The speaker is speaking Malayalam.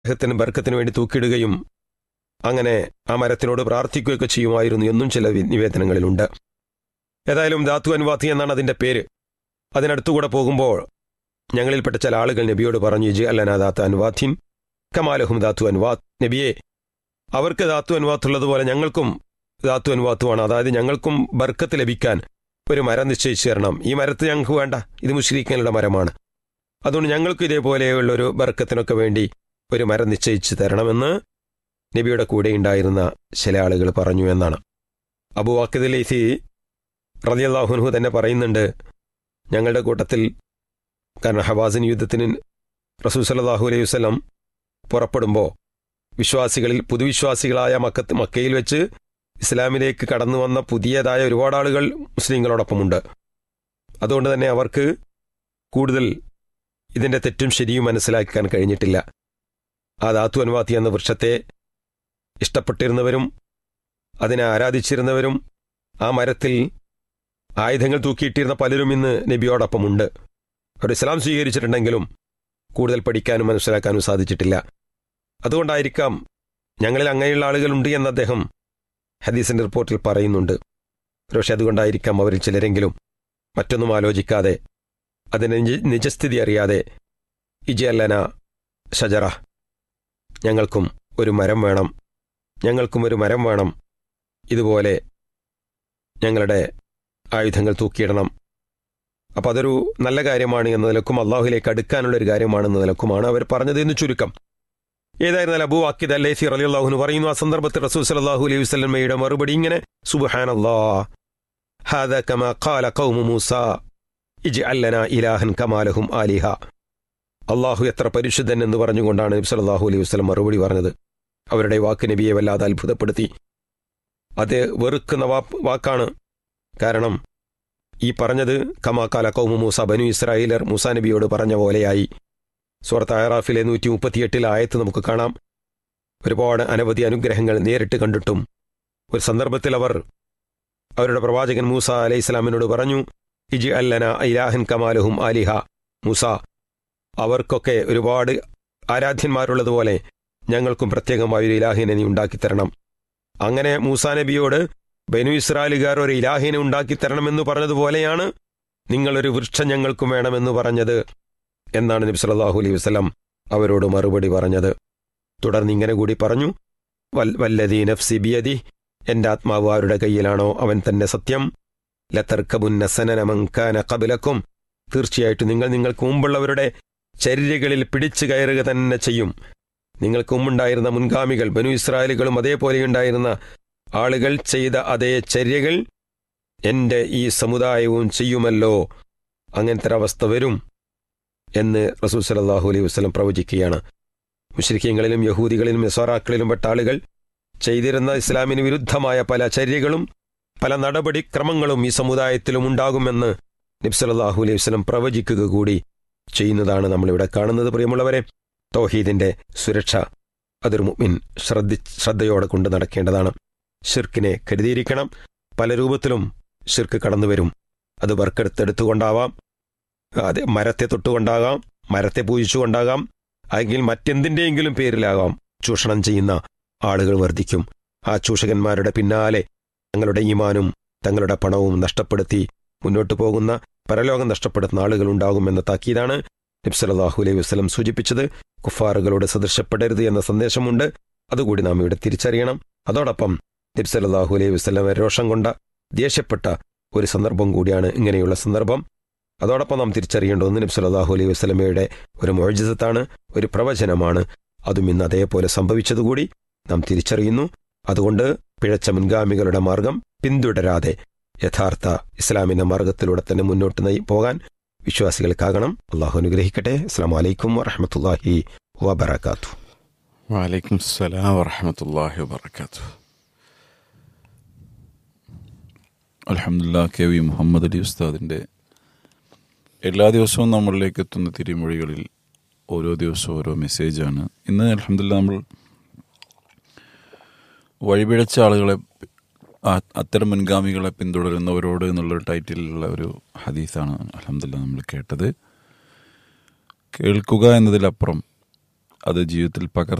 അദ്ദേഹത്തിന് ബർക്കത്തിന് വേണ്ടി തൂക്കിയിടുകയും അങ്ങനെ ആ മരത്തിനോട് പ്രാർത്ഥിക്കുകയൊക്കെ ചെയ്യുമായിരുന്നു എന്നും ചില വി- നിവേദനങ്ങളിലുണ്ട് ഏതായാലും ധാത്തു അൻവാത്തി എന്നാണ് അതിന്റെ പേര് അതിനടുത്തുകൂടെ പോകുമ്പോൾ ഞങ്ങളിൽപ്പെട്ട ചില ആളുകൾ നബിയോട് പറഞ്ഞു ജി അല്ലന ദാത്ത അൻവാത്തിൻ കമാലഹും ധാത്തു അൻവാത്ത് നബിയെ അവർക്ക് ധാത്തു അൻവാത്തുള്ളതുപോലെ ഞങ്ങൾക്കും ധാത്തു അൻവാത്തുമാണ് അതായത് ഞങ്ങൾക്കും ബർക്കത്ത് ലഭിക്കാൻ ഒരു മരം നിശ്ചയിച്ചു തരണം ഈ മരത്ത് ഞങ്ങൾക്ക് വേണ്ട ഇത് മുഷ്രീഖങ്ങളുടെ മരമാണ് അതുകൊണ്ട് ഞങ്ങൾക്ക് ഇതേപോലെയുള്ള ഒരു ബർക്കത്തിനൊക്കെ വേണ്ടി ഒരു മരം നിശ്ചയിച്ചു തരണമെന്ന് നബിയുടെ കൂടെ ഉണ്ടായിരുന്ന ചില ആളുകൾ പറഞ്ഞു എന്നാണ് അബു വാക്കിദ് ലൈസി റളിയല്ലാഹുൻഹു തന്നെ പറയുന്നുണ്ട് ഞങ്ങളുടെ കൂട്ടത്തിൽ കാരണം ഹവാസിൻ യുദ്ധത്തിന് റസൂൽ സല്ലല്ലാഹു അലൈഹി വസല്ലം പുറപ്പെടുമ്പോൾ വിശ്വാസികളിൽ പുതുവിശ്വാസികളായ മക്കത്ത് മക്കയിൽ വെച്ച് ഇസ്ലാമിലേക്ക് കടന്നു വന്ന പുതിയതായ ഒരുപാട് ആളുകൾ മുസ്ലിങ്ങളോടൊപ്പമുണ്ട് അതുകൊണ്ട് തന്നെ അവർക്ക് കൂടുതൽ ഇതിന്റെ തെറ്റും ശരിയും മനസ്സിലാക്കാൻ കഴിഞ്ഞിട്ടില്ല ആ ധാതു അനുവാത്തി എന്ന വൃക്ഷത്തെ ഇഷ്ടപ്പെട്ടിരുന്നവരും അതിനെ ആരാധിച്ചിരുന്നവരും ആ മരത്തിൽ ആയുധങ്ങൾ തൂക്കിയിട്ടിരുന്ന പലരും ഇന്ന് നബിയോടൊപ്പമുണ്ട് അവർ ഇസ്ലാം സ്വീകരിച്ചിട്ടുണ്ടെങ്കിലും കൂടുതൽ പഠിക്കാനും മനസ്സിലാക്കാനും സാധിച്ചിട്ടില്ല അതുകൊണ്ടായിരിക്കാം ഞങ്ങളിൽ അങ്ങനെയുള്ള ആളുകളുണ്ട് എന്ന് അദ്ദേഹം ഹദീസിന്റെ റിപ്പോർട്ടിൽ പറയുന്നുണ്ട് പക്ഷെ അതുകൊണ്ടായിരിക്കാം അവരിൽ ചിലരെങ്കിലും മറ്റൊന്നും ആലോചിക്കാതെ അതിന്റെ നിജ- നിജസ്ഥിതി അറിയാതെ ഇജയല്ലന ഷജറ ഞങ്ങൾക്കും ഒരു മരം വേണം ഞങ്ങൾക്കും ഒരു മരം വേണം ഇതുപോലെ ഞങ്ങളുടെ ആയുധങ്ങൾ തൂക്കിയിടണം അപ്പം അതൊരു നല്ല കാര്യമാണ് എന്ന നിലക്കും അള്ളാഹുലേക്ക് അടുക്കാനുള്ള ഒരു കാര്യമാണെന്ന നിലക്കുമാണ് അവർ പറഞ്ഞത് എന്ന് ചുരുക്കം ഏതായിരുന്നാലും അബൂ വാക്കിദ് അല്ലേസി റലിയുള്ളാഹുന് പറയുന്നു ആ സന്ദർഭത്തിൽ റസൂൽ സല്ലല്ലാഹു അലൈഹി വസല്ലമയുടെ മറുപടി ഇങ്ങനെ സുബ്ഹാനല്ലാ ഹാദ കമാ ഖാല ഖൗമു മൂസ ഇജ്അൽ ലനാ ഇലാഹൻ കമാലഹും ആലിഹ അള്ളാഹു എത്ര പരിശുദ്ധൻ എന്ന് പറഞ്ഞുകൊണ്ടാണ് നബി സല്ലല്ലാഹു അലൈഹി വസല്ലം മറുപടി പറഞ്ഞത് അവരുടെ വാക്ക് നബിയെ വല്ലാതെ അത്ഭുതപ്പെടുത്തി അത് വെറുക്കുന്ന വാ- വാക്കാണ് കാരണം ഈ പറഞ്ഞത് കമാക്കാല കൗമു മൂസ ബനു ഇസ്രായേലർ മൂസ നബിയോട് പറഞ്ഞ പോലെയായി സുഹൃത്ത് അയറാഫിലെ നൂറ്റി മുപ്പത്തിയെട്ടിൽ ആയത്ത് നമുക്ക് കാണാം ഒരുപാട് അനവധി അനുഗ്രഹങ്ങൾ നേരിട്ട് കണ്ടിട്ടും ഒരു സന്ദർഭത്തിൽ അവർ അവരുടെ പ്രവാചകൻ മൂസ അലൈഹി ഇസ്ലാമിനോട് പറഞ്ഞു ഇജി അല്ലന ഇലാഹൻ കമാലുഹും ആലിഹ മൂസ അവർക്കൊക്കെ ഒരുപാട് ആരാധ്യന്മാരുള്ളതുപോലെ ഞങ്ങൾക്കും പ്രത്യേകമായ ഒരു ഇലാഹിനെ നീ ഉണ്ടാക്കിത്തരണം അങ്ങനെ മൂസാ നബിയോട് ബനു ഇസ്രായേലുകാർ ഒരു ഇലാഹിനെ ഉണ്ടാക്കിത്തരണമെന്ന് പറഞ്ഞതുപോലെയാണ് നിങ്ങളൊരു വൃക്ഷം ഞങ്ങൾക്കും വേണമെന്ന് പറഞ്ഞത് എന്നാണ് നബി സല്ലല്ലാഹു അലൈഹി വസല്ലം അവരോട് മറുപടി പറഞ്ഞത് തുടർന്ന് ഇങ്ങനെ കൂടി പറഞ്ഞു വൽ വല്ലദീ നഫ്സി ബിയദി എന്റെ ആത്മാവ് ആരുടെ കയ്യിലാണോ അവൻ തന്നെ സത്യം ലതർക്കബുന്ന സനനമങ്കാന കബിലക്കും തീർച്ചയായിട്ടും നിങ്ങൾ നിങ്ങൾക്ക് മുമ്പുള്ളവരുടെ ചര്യകളിൽ പിടിച്ചു കയറുക തന്നെ ചെയ്യും നിങ്ങൾക്ക് മുമ്പുണ്ടായിരുന്ന മുൻഗാമികൾ ബനു ഇസ്രായേലുകളും അതേപോലെയുണ്ടായിരുന്ന ആളുകൾ ചെയ്ത അതേ ചര്യകൾ എന്റെ ഈ സമുദായവും ചെയ്യുമല്ലോ അങ്ങനത്തെ ഒരു അവസ്ഥ വരും എന്ന് റസൂൽ സലല്ലാഹു അലൈഹി വസ്ലം പ്രവചിക്കുകയാണ് മുഷ്രിഖ്യങ്ങളിലും യഹൂദികളിലും യസോറാക്കളിലും പെട്ട ആളുകൾ ചെയ്തിരുന്ന ഇസ്ലാമിന് വിരുദ്ധമായ പല ചര്യകളും പല നടപടിക്രമങ്ങളും ഈ സമുദായത്തിലും ഉണ്ടാകുമെന്ന് നബ്സലല്ലാഹു അലൈഹി വസ്ലം പ്രവചിക്കുക കൂടി ചെയ്യുന്നതാണ് നമ്മളിവിടെ കാണുന്നത് പ്രിയമുള്ളവരെ തൗഹീദിന്റെ സുരക്ഷ അതൊരു മുഅ്മിൻ ശ്രദ്ധി ശ്രദ്ധയോടെ കൊണ്ട് നടക്കേണ്ടതാണ് ഷിർക്കിനെ കരുതിയിരിക്കണം പല രൂപത്തിലും ഷിർക്ക് കടന്നു വരും അത് വർക്കെടുത്തെടുത്തുകൊണ്ടാവാം അത് മരത്തെ തൊട്ടുകൊണ്ടാകാം മരത്തെ പൂജിച്ചുകൊണ്ടാകാം അല്ലെങ്കിൽ മറ്റെന്തിൻ്റെയെങ്കിലും പേരിലാകാം ചൂഷണം ചെയ്യുന്ന ആളുകൾ വർദ്ധിക്കും ആ ചൂഷകന്മാരുടെ പിന്നാലെ തങ്ങളുടെ ഈമാനും തങ്ങളുടെ പണവും നഷ്ടപ്പെടുത്തി മുന്നോട്ടു പോകുന്ന പരലോകം നഷ്ടപ്പെടുത്തുന്ന ആളുകൾ ഉണ്ടാകുമെന്ന താക്കീതാണ് നബ്സലാഹു അലൈഹി വസ്ലം സൂചിപ്പിച്ചത് കുഫാറുകളോട് സദൃശപ്പെടരുത് എന്ന സന്ദേശമുണ്ട് അതുകൂടി നാം ഇവിടെ തിരിച്ചറിയണം അതോടൊപ്പം നബ്സലാഹു അലൈഹി വസ്ലം രോഷം കൊണ്ട ദേഷ്യപ്പെട്ട ഒരു സന്ദർഭം കൂടിയാണ് ഇങ്ങനെയുള്ള സന്ദർഭം അതോടൊപ്പം നാം തിരിച്ചറിയേണ്ടത് നബി സല്ലല്ലാഹു അലൈഹി വസല്ലമയുടെ ഒരു മോചിതത്താണ് ഒരു പ്രവചനമാണ് അതും ഇന്ന് അതേപോലെ സംഭവിച്ചതുകൂടി നാം തിരിച്ചറിയുന്നു അതുകൊണ്ട് പിഴച്ച മുൻഗാമികളുടെ മാർഗം പിന്തുടരാതെ യഥാർത്ഥ ഇസ്ലാമിന്റെ മാർഗത്തിലൂടെ തന്നെ മുന്നോട്ട് നയി- പോകാൻ വിശ്വാസികൾക്കാകണം അള്ളാഹു അനുഗ്രഹിക്കട്ടെ അസ്സാം വലൈക്കും വറഹമത്തല്ലാഹി വബർക്കാത്തു വലൈക്കും സ്സലാം വറഹമത്തല്ലാഹി വബർക്കാത്തു അലഹമുല്ല കെ വി മുഹമ്മദ് അലി ഉസ്താദിൻ്റെ എല്ലാ ദിവസവും നമ്മളിലേക്ക് എത്തുന്ന തിരുമൊഴികളിൽ ഓരോ ദിവസവും ഓരോ മെസ്സേജാണ് ഇന്ന് അലഹമില്ല നമ്മൾ വഴിപിഴച്ച ആളുകളെ ആ- അത്തരം മുൻഗാമികളെ പിന്തുടരുന്നവരോട് എന്നുള്ളൊരു ടൈറ്റിലുള്ള ഒരു ഹദീസാണ് അലഹമില്ല നമ്മൾ കേട്ടത് കേൾക്കുക എന്നതിലപ്പുറം അത് ജീവിതത്തിൽ പകർ